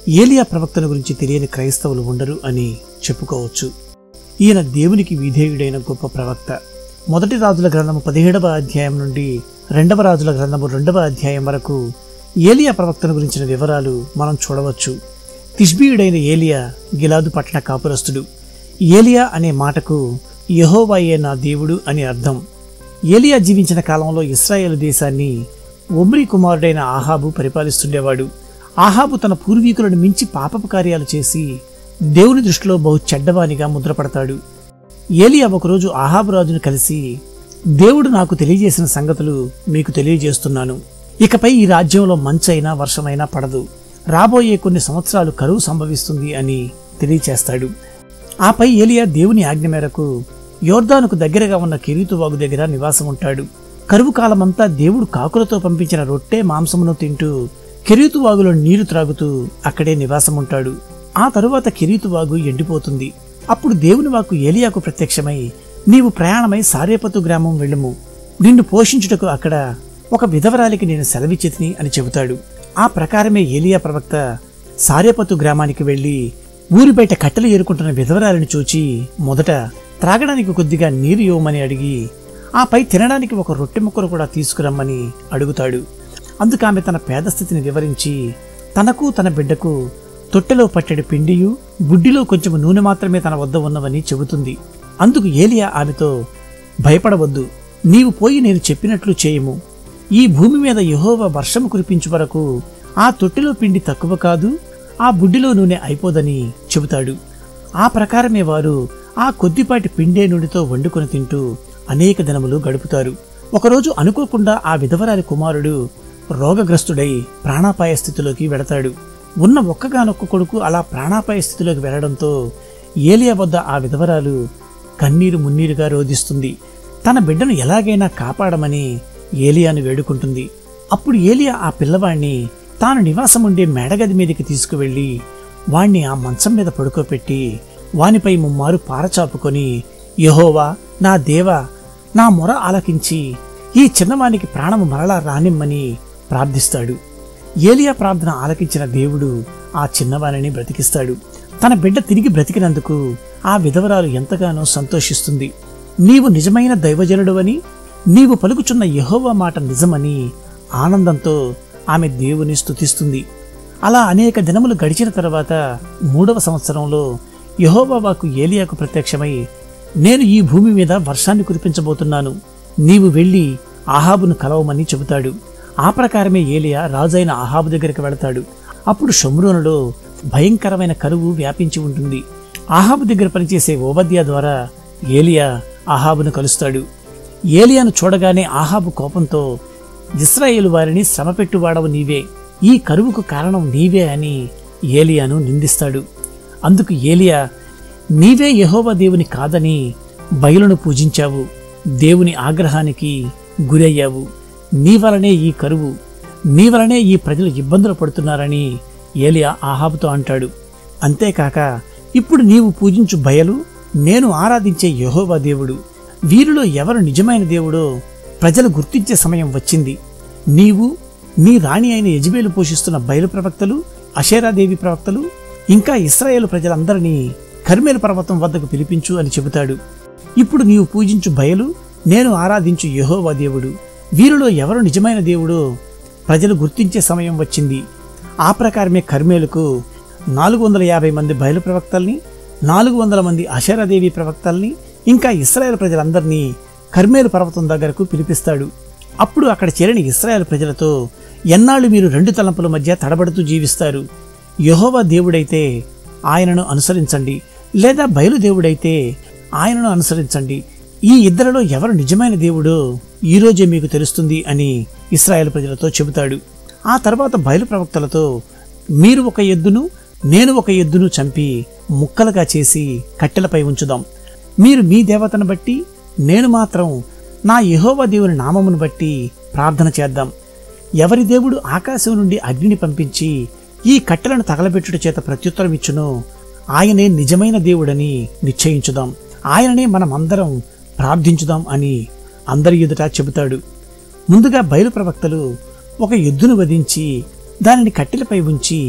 ఏలియా ప్రవక్తను గురించి తెలియని క్రైస్తవులు ఉండరు అని చెప్పుకోవచ్చు ఈయన దేవునికి విధేయుడైన గొప్ప ప్రవక్త మొదటి రాజుల గ్రంథము పదిహేడవ అధ్యాయం నుండి రెండవ రాజుల గ్రంథము రెండవ అధ్యాయం వరకు ఏలియా ప్రవక్తను గురించిన వివరాలు మనం చూడవచ్చు తిష్బీయుడైన ఏలియా గిలాదు పట్టణ కాపురస్తుడు ఏలియా అనే మాటకు యహోవాయే నా దేవుడు అని అర్థం ఏలియా జీవించిన కాలంలో ఇస్రాయేల్ దేశాన్ని ఒమ్రీ కుమారుడైన ఆహాబు పరిపాలిస్తుండేవాడు ఆహాబు తన పూర్వీకులను మించి పాపపు కార్యాలు చేసి దేవుని దృష్టిలో బహు చెడ్డవానిగా ముద్రపడతాడు ఏలియా ఒకరోజు ఆహాబు రాజును కలిసి దేవుడు నాకు తెలియజేసిన సంగతులు మీకు తెలియజేస్తున్నాను ఇకపై ఈ రాజ్యంలో మంచైనా వర్షమైనా పడదు రాబోయే కొన్ని సంవత్సరాలు కరువు సంభవిస్తుంది అని తెలియచేస్తాడు ఆపై ఏలియా దేవుని ఆజ్ఞ మేరకు యోర్దానుకు దగ్గరగా ఉన్న కెరీతు వాగు దగ్గర నివాసం ఉంటాడు కరువు కాలమంతా దేవుడు కాకులతో పంపించిన రొట్టె మాంసమును తింటూ కెరీతు వాగులో నీరు త్రాగుతూ అక్కడే నివాసం ఉంటాడు ఆ తరువాత కెరీతు వాగు ఎండిపోతుంది అప్పుడు దేవుని వాకు ఏలియాకు ప్రత్యక్షమై నీవు ప్రయాణమై సారేపతు గ్రామం వెళ్ళుము నిన్ను పోషించుటకు అక్కడ ఒక విధవరాలికి నేను సెలవిచ్చితిని అని చెబుతాడు ఆ ప్రకారమే ఏలియా ప్రవక్త సారేపతు గ్రామానికి వెళ్లి ఊరి బయట కట్టెలు ఏరుకుంటున్న విధవరాలిని చూచి మొదట త్రాగడానికి కొద్దిగా నీరు ఇవ్వమని అడిగి ఆపై తినడానికి ఒక రొట్టె ముక్కను కూడా తీసుకురమ్మని అడుగుతాడు అందుకు ఆమె తన పేద స్థితిని వివరించి తనకు తన బిడ్డకు తొట్టెలో పట్టెడు పిండియు బుడ్డిలో కొంచెం నూనె మాత్రమే తన వద్ద ఉన్నవని చెబుతుంది అందుకు ఏలియా ఆమెతో భయపడవద్దు నీవు పోయి నేను చెప్పినట్లు చేయము ఈ భూమి మీద యెహోవా వర్షం కురిపించు వరకు ఆ తొట్టిలో పిండి తక్కువ కాదు ఆ బుడ్డిలో నూనె అయిపోదని చెబుతాడు ఆ ప్రకారమే వారు ఆ కొద్దిపాటి పిండే నూనెతో వండుకొని తింటూ అనేక దినములు గడుపుతారు ఒకరోజు అనుకోకుండా ఆ విధవరాలి కుమారుడు రోగగ్రస్తుడై ప్రాణాపాయ స్థితిలోకి వెడతాడు ఉన్న ఒక్కగానొక్క కొడుకు అలా ప్రాణాపాయ స్థితిలోకి వెళ్లడంతో ఏలియా వద్ద ఆ విధవరాలు కన్నీరు మున్నీరుగా రోధిస్తుంది తన బిడ్డను ఎలాగైనా కాపాడమని ఏలియాను వేడుకుంటుంది అప్పుడు ఏలియా ఆ పిల్లవాణ్ణి తాను నివాసం ఉండే మేడగది మీదకి తీసుకువెళ్లి వాణ్ణి ఆ మంచం మీద పడుకోపెట్టి వానిపై ముమ్మారు పారచాపుకొని యహోవా నా దేవా నా మొర ఆలకించి ఈ చిన్నవానికి ప్రాణము మరలా రానిమ్మని ప్రార్థిస్తాడు ఏలియా ప్రార్థన ఆలకించిన దేవుడు ఆ చిన్నవానిని బ్రతికిస్తాడు తన బిడ్డ తిరిగి బ్రతికినందుకు ఆ విధవరాలు ఎంతగానో సంతోషిస్తుంది నీవు నిజమైన దైవజనుడవని నీవు పలుకుచున్న యెహోవా మాట నిజమని ఆనందంతో ఆమె దేవుని స్తుతిస్తుంది అలా అనేక దినములు గడిచిన తర్వాత మూడవ సంవత్సరంలో యెహోవా వాకు ఏలియాకు ప్రత్యక్షమై నేను ఈ భూమి మీద వర్షాన్ని కురిపించబోతున్నాను నీవు వెళ్ళి ఆహాబును కలవమని చెబుతాడు ఆ ప్రకారమే ఏలియా రాజైన ఆహాబు దగ్గరికి వెళతాడు అప్పుడు షమ్రోనులో భయంకరమైన కరువు వ్యాపించి ఉంటుంది ఆహాబు దగ్గర పనిచేసే ఓబద్యా ద్వారా ఏలియా ఆహాబును కలుస్తాడు ఏలియాను చూడగానే ఆహాబు కోపంతో ఇస్రాయేలు వారిని శ్రమపెట్టువాడవు నీవే ఈ కరువుకు కారణం నీవే అని ఏలియాను నిందిస్తాడు అందుకు ఏలియా నీవే యెహోవా దేవుని కాదని బయలును పూజించావు దేవుని ఆగ్రహానికి గురయ్యావు నీ వలనే ఈ కరువు నీ వలనే ఈ ప్రజలు ఇబ్బందులు పడుతున్నారని ఏలియా ఆహాబుతో అంటాడు అంతేకాక ఇప్పుడు నీవు పూజించు బయలు నేను ఆరాధించే యెహోవా దేవుడు వీరిలో ఎవరు నిజమైన దేవుడో ప్రజలు గుర్తించే సమయం వచ్చింది నీవు నీ రాణి అయిన యజబేలు పోషిస్తున్న బయలు ప్రవక్తలు అషేరాదేవి ప్రవక్తలు ఇంకా ఇస్రాయేలు ప్రజలందరినీ కర్మేలు పర్వతం వద్దకు పిలిపించు అని చెబుతాడు ఇప్పుడు నీవు పూజించు బయలు నేను ఆరాధించు యెహోవా దేవుడు వీరిలో ఎవరు నిజమైన దేవుడో ప్రజలు గుర్తించే సమయం వచ్చింది ఆ ప్రకారమే కర్మేలుకు నాలుగు వందల యాభై మంది బయలు ప్రవక్తల్ని నాలుగు వందల మంది అషరాదేవి ప్రవక్తల్ని ఇంకా ఇస్రాయేల్ ప్రజలందరినీ కర్మేలు పర్వతం దగ్గరకు పిలిపిస్తాడు అప్పుడు అక్కడ చేరిన ఇస్రాయేల్ ప్రజలతో ఎన్నాళ్ళు మీరు రెండు తలంపుల మధ్య తడబడుతూ జీవిస్తారు యెహోవా దేవుడైతే ఆయనను అనుసరించండి లేదా బయలుదేవుడైతే ఆయనను అనుసరించండి ఈ ఇద్దరిలో ఎవరు నిజమైన దేవుడో ఈ రోజే మీకు తెలుస్తుంది అని ఇస్రాయేల్ ప్రజలతో చెబుతాడు ఆ తర్వాత బయలు ప్రవక్తలతో మీరు ఒక ఎద్దును నేను ఒక ఎద్దును చంపి ముక్కలుగా చేసి కట్టెలపై ఉంచుదాం మీరు మీ దేవతను బట్టి నేను మాత్రం నా యెహోవా దేవుని నామమును బట్టి ప్రార్థన చేద్దాం ఎవరి దేవుడు ఆకాశం నుండి అగ్నిని పంపించి ఈ కట్టెలను తగలబెట్టుట చేత ప్రత్యుత్తరం ఇచ్చునో ఆయనే నిజమైన దేవుడని నిశ్చయించుదాం ఆయననే మనమందరం ప్రార్థించుదాం అని అందరి ఎదుట చెబుతాడు ముందుగా బయలు ప్రవక్తలు ఒక ఎద్దును వధించి దానిని కట్టెలపై ఉంచి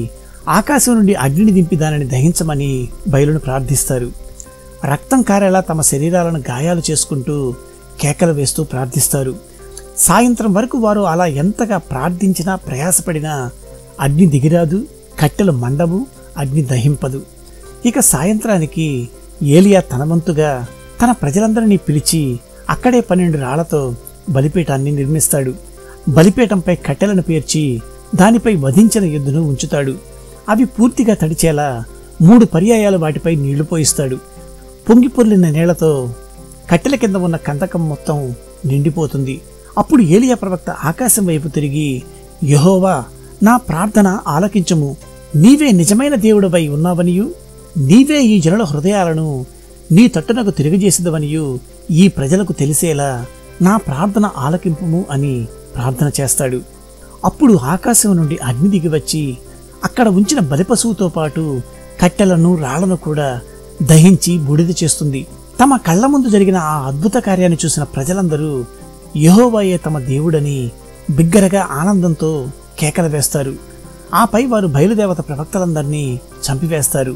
ఆకాశం నుండి అగ్నిని దింపి దానిని దహించమని బయలును ప్రార్థిస్తారు రక్తం కారేలా తమ శరీరాలను గాయాలు చేసుకుంటూ కేకలు వేస్తూ ప్రార్థిస్తారు సాయంత్రం వరకు వారు అలా ఎంతగా ప్రార్థించినా ప్రయాసపడినా అగ్ని దిగిరాదు కట్టెలు మండవు అగ్ని దహింపదు ఇక సాయంత్రానికి ఏలియా తన వంతుగా తన ప్రజలందరినీ పిలిచి అక్కడే పన్నెండు రాళ్లతో బలిపీఠాన్ని నిర్మిస్తాడు బలిపీఠంపై కట్టెలను పేర్చి దానిపై వధించిన ఎద్దును ఉంచుతాడు అవి పూర్తిగా తడిచేలా మూడు పర్యాయాలు వాటిపై నీళ్లు పోయిస్తాడు పొంగి పొర్లిన నీళ్లతో కట్టెల కింద ఉన్న కందకం మొత్తం నిండిపోతుంది అప్పుడు ఏలియా ప్రవక్త ఆకాశం వైపు తిరిగి యహోవా నా ప్రార్థన ఆలకించము నీవే నిజమైన దేవుడవై ఉన్నావనియు నీవే ఈ జనుల హృదయాలను నీ తట్టునకు తిరిగజేసిదవనియు ఈ ప్రజలకు తెలిసేలా నా ప్రార్థన ఆలకింపుము అని ప్రార్థన చేస్తాడు అప్పుడు ఆకాశం నుండి అగ్ని దిగి వచ్చి అక్కడ ఉంచిన బలిపశువుతో పాటు కట్టెలను రాళ్లను కూడా దహించి బూడిద చేస్తుంది తమ కళ్ళ ముందు జరిగిన ఆ అద్భుత కార్యాన్ని చూసిన ప్రజలందరూ యెహోవాయే తమ దేవుడని బిగ్గరగా ఆనందంతో కేకలు వేస్తారు ఆపై వారు బయలుదేవత ప్రవక్తలందరినీ చంపివేస్తారు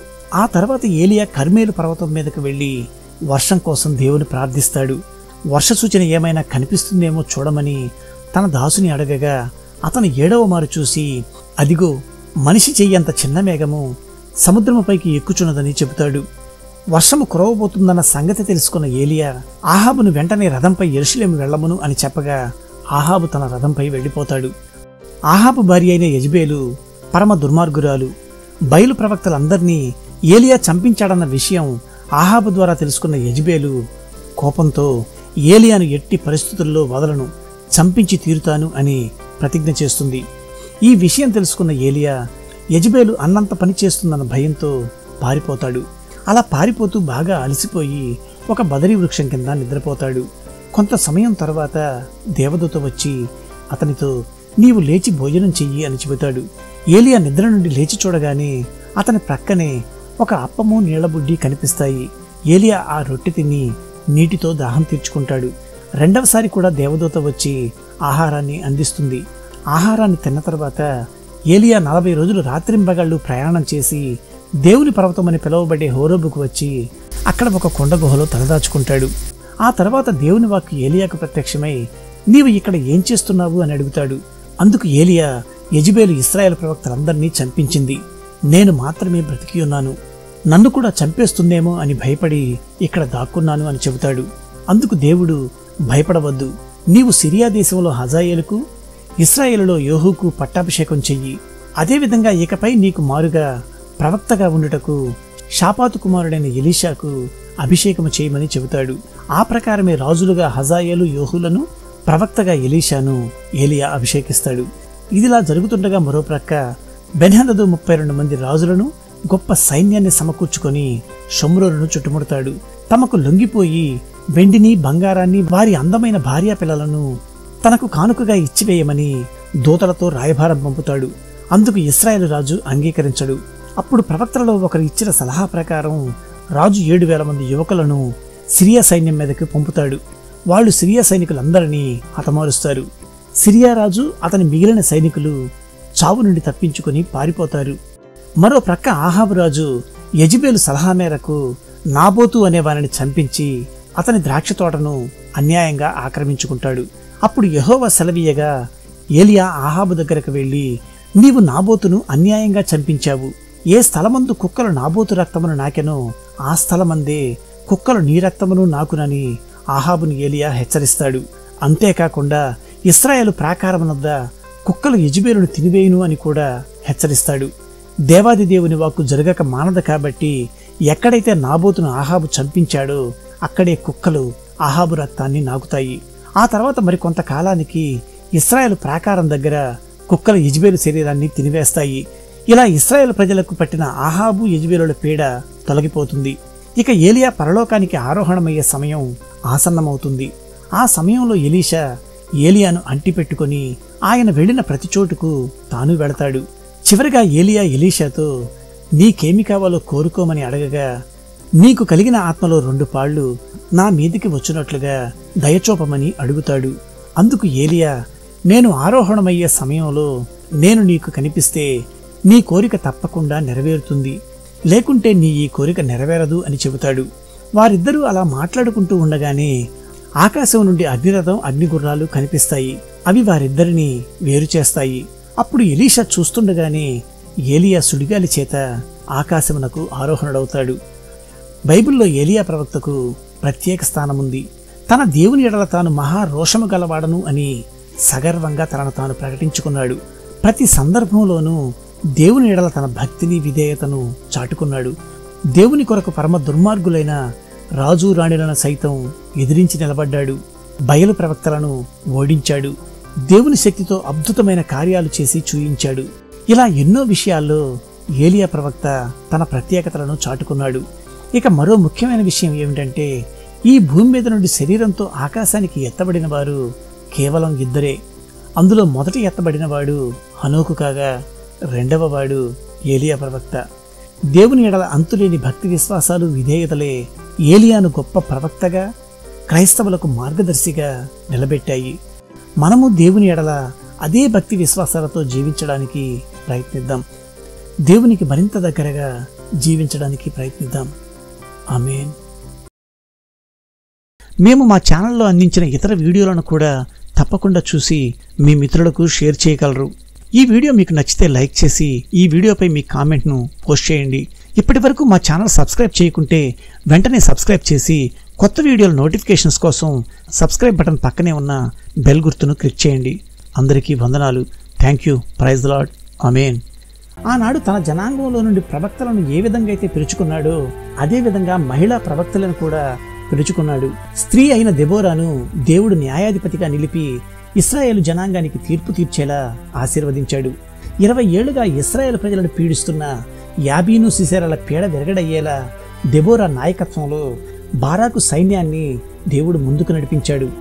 ఆ తర్వాత ఏలియా కర్మేలు పర్వతం మీదకు వెళ్ళి వర్షం కోసం దేవుని ప్రార్థిస్తాడు వర్ష సూచన ఏమైనా కనిపిస్తుందేమో చూడమని తన దాసుని అడగగా అతను ఏడవ మారు చూసి అదిగో మనిషి చెయ్యంత చిన్న మేఘము సముద్రముపైకి ఎక్కుచున్నదని చెబుతాడు వర్షము కురవబోతుందన్న సంగతి తెలుసుకున్న ఏలియా ఆహాబును వెంటనే రథంపై ఎరుషులేము వెళ్ళమును అని చెప్పగా ఆహాబు తన రథంపై వెళ్ళిపోతాడు ఆహాబు భార్య అయిన యజ్బేలు పరమ దుర్మార్గురాలు బయలు ప్రవక్తలందర్నీ ఏలియా చంపించాడన్న విషయం ఆహాబు ద్వారా తెలుసుకున్న యజ్బేలు కోపంతో ఏలియాను ఎట్టి పరిస్థితుల్లో వదలను చంపించి తీరుతాను అని ప్రతిజ్ఞ చేస్తుంది ఈ విషయం తెలుసుకున్న ఏలియా యజ్బేలు అన్నంత పని చేస్తుందన్న భయంతో పారిపోతాడు అలా పారిపోతూ బాగా అలసిపోయి ఒక బదరీ వృక్షం కింద నిద్రపోతాడు కొంత సమయం తర్వాత దేవదూత వచ్చి అతనితో నీవు లేచి భోజనం చెయ్యి అని చెబుతాడు ఏలియా నిద్ర నుండి లేచి చూడగానే అతని ప్రక్కనే ఒక అప్పము నీళ్లబుడ్డి కనిపిస్తాయి ఏలియా ఆ రొట్టె తిని నీటితో దాహం తీర్చుకుంటాడు రెండవసారి కూడా దేవదూత వచ్చి ఆహారాన్ని అందిస్తుంది ఆహారాన్ని తిన్న తర్వాత ఏలియా నలభై రోజులు రాత్రింబగళ్ళు ప్రయాణం చేసి దేవుని పర్వతం అని పిలువబడే హోరోబుకు వచ్చి అక్కడ ఒక కొండ గుహలో తలదాచుకుంటాడు ఆ తర్వాత దేవుని వాక్కు ఏలియాకు ప్రత్యక్షమై నీవు ఇక్కడ ఏం చేస్తున్నావు అని అడుగుతాడు అందుకు ఏలియా యజబేలు ఇస్రాయేల్ ప్రవక్తలందరినీ చంపించింది నేను మాత్రమే బ్రతికి ఉన్నాను నన్ను కూడా చంపేస్తుందేమో అని భయపడి ఇక్కడ దాక్కున్నాను అని చెబుతాడు అందుకు దేవుడు భయపడవద్దు నీవు సిరియా దేశంలో హజాయేలుకు ఇస్రాయేలులో యోహుకు పట్టాభిషేకం చెయ్యి అదేవిధంగా ఇకపై నీకు మారుగా ప్రవక్తగా ఉండుటకు షాపాతు కుమారుడైన ఎలీషాకు అభిషేకము చేయమని చెబుతాడు ఆ ప్రకారమే రాజులుగా హజాయేలు యోహులను ప్రవక్తగా ఎలీషాను ఏలియా అభిషేకిస్తాడు ఇదిలా జరుగుతుండగా మరో ప్రక్క బెన్హదదు ముప్పై రెండు మంది రాజులను గొప్ప సైన్యాన్ని సమకూర్చుకొని షమ్రోరును చుట్టుముడతాడు తమకు లొంగిపోయి వెండిని బంగారాన్ని వారి అందమైన భార్యా పిల్లలను తనకు కానుకగా ఇచ్చివేయమని దూతలతో రాయభారం పంపుతాడు అందుకు ఇస్రాయేలు రాజు అంగీకరించడు అప్పుడు ప్రవక్తలలో ఒకరు ఇచ్చిన సలహా ప్రకారం రాజు ఏడు వేల మంది యువకులను సిరియా సైన్యం మీదకి పంపుతాడు వాళ్ళు సిరియా సైనికులందరినీ హతమారుస్తారు సిరియా రాజు అతని మిగిలిన సైనికులు చావు నుండి తప్పించుకొని పారిపోతారు మరో ప్రక్క ఆహాబు రాజు యజిబేలు సలహా మేరకు నాబోతు అనే వారిని చంపించి అతని ద్రాక్ష తోటను అన్యాయంగా ఆక్రమించుకుంటాడు అప్పుడు యెహోవా సెలవీయగా ఏలియా ఆహాబు దగ్గరకు వెళ్ళి నీవు నాబోతును అన్యాయంగా చంపించావు ఏ స్థలమందు కుక్కలు నాబోతు రక్తమును నాకెనో ఆ స్థలమందే కుక్కలు నీ రక్తమును నాకునని ఆహాబును ఏలియా హెచ్చరిస్తాడు అంతేకాకుండా ఇస్రాయేలు ప్రాకారమునద్ద కుక్కలు యజుబేలును తినివేయును అని కూడా హెచ్చరిస్తాడు దేవాది దేవుని వాక్కు జరగక మానదు కాబట్టి ఎక్కడైతే నాబోతును ఆహాబు చంపించాడో అక్కడే కుక్కలు ఆహాబు రక్తాన్ని నాకుతాయి ఆ తర్వాత మరి కొంతకాలానికి ఇస్రాయేల్ ప్రాకారం దగ్గర కుక్కలు యజ్బేలు శరీరాన్ని తినివేస్తాయి ఇలా ఇస్రాయేల్ ప్రజలకు పట్టిన ఆహాబు యజ్బేలుల పీడ తొలగిపోతుంది ఇక ఏలియా పరలోకానికి ఆరోహణమయ్యే సమయం ఆసన్నమవుతుంది ఆ సమయంలో ఎలీషా ఏలియాను అంటిపెట్టుకొని ఆయన వెళ్ళిన ప్రతి చోటుకు తాను వెళతాడు చివరిగా ఏలియా ఎలీషాతో నీకేమి కావాలో కోరుకోమని అడగగా నీకు కలిగిన ఆత్మలో రెండు పాళ్ళు నా మీదికి వచ్చినట్లుగా దయచూపమని అడుగుతాడు అందుకు ఏలియా నేను ఆరోహణమయ్యే సమయంలో నేను నీకు కనిపిస్తే నీ కోరిక తప్పకుండా నెరవేరుతుంది లేకుంటే నీ ఈ కోరిక నెరవేరదు అని చెబుతాడు వారిద్దరూ అలా మాట్లాడుకుంటూ ఉండగానే ఆకాశం నుండి అగ్నిరథం అగ్నిగుర్రాలు కనిపిస్తాయి అవి వారిద్దరిని వేరు చేస్తాయి అప్పుడు ఎలీషా చూస్తుండగానే ఏలియా సుడిగాలి చేత ఆకాశమునకు ఆరోహణుడవుతాడు బైబిల్లో ఏలియా ప్రవక్తకు ప్రత్యేక స్థానముంది తన దేవుని ఎడల తాను మహా రోషము గలవాడను అని సగర్వంగా తనను తాను ప్రకటించుకున్నాడు ప్రతి సందర్భంలోనూ దేవుని ఎడల తన భక్తిని విధేయతను చాటుకున్నాడు దేవుని కొరకు పరమ దుర్మార్గులైన రాజు రాణిలను సైతం ఎదిరించి నిలబడ్డాడు బయలు ప్రవక్తలను ఓడించాడు దేవుని శక్తితో అద్భుతమైన కార్యాలు చేసి చూయించాడు ఇలా ఎన్నో విషయాల్లో ఏలియా ప్రవక్త తన ప్రత్యేకతలను చాటుకున్నాడు ఇక మరో ముఖ్యమైన విషయం ఏమిటంటే ఈ భూమి మీద నుండి శరీరంతో ఆకాశానికి ఎత్తబడిన వారు కేవలం ఇద్దరే అందులో మొదట ఎత్తబడిన వాడు హనోకు కాగా రెండవ వాడు ఏలియా ప్రవక్త దేవుని ఎడల అంతులేని భక్తి విశ్వాసాలు విధేయతలే ఏలియాను గొప్ప ప్రవక్తగా క్రైస్తవులకు మార్గదర్శిగా నిలబెట్టాయి మనము దేవుని ఎడల అదే భక్తి విశ్వాసాలతో జీవించడానికి ప్రయత్నిద్దాం దేవునికి మరింత దగ్గరగా జీవించడానికి ప్రయత్నిద్దాం ఆమేన్ మేము మా ఛానల్లో అందించిన ఇతర వీడియోలను కూడా తప్పకుండా చూసి మీ మిత్రులకు షేర్ చేయగలరు ఈ వీడియో మీకు నచ్చితే లైక్ చేసి ఈ వీడియోపై మీ కామెంట్ను పోస్ట్ చేయండి ఇప్పటి వరకు మా ఛానల్ సబ్స్క్రైబ్ చేయకుంటే వెంటనే సబ్స్క్రైబ్ చేసి కొత్త వీడియోల నోటిఫికేషన్స్ కోసం సబ్స్క్రైబ్ బటన్ పక్కనే ఉన్న బెల్ గుర్తును క్లిక్ చేయండి అందరికీ వందనాలు thank you praise lord amen ఆనాడు తన జనాంగంలో నుండి ప్రవక్తలను ఏ విధంగా అయితే పిలుచుకున్నాడో అదే విధంగా మహిళా ప్రవక్తలను కూడా పిలుచుకున్నాడు స్త్రీ అయిన దెబోరాను దేవుడు న్యాయాధిపతిగా నిలిపి ఇస్రాయేలు జనాంగానికి తీర్పు తీర్చేలా ఆశీర్వదించాడు ఇరవై ఏళ్లుగా ఇస్రాయేల్ ప్రజలను పీడిస్తున్న యాబీను సిసేరాల పీడ విరగడయ్యేలా దెబోరా నాయకత్వంలో బారాకు సైన్యాన్ని దేవుడు ముందుకు నడిపించాడు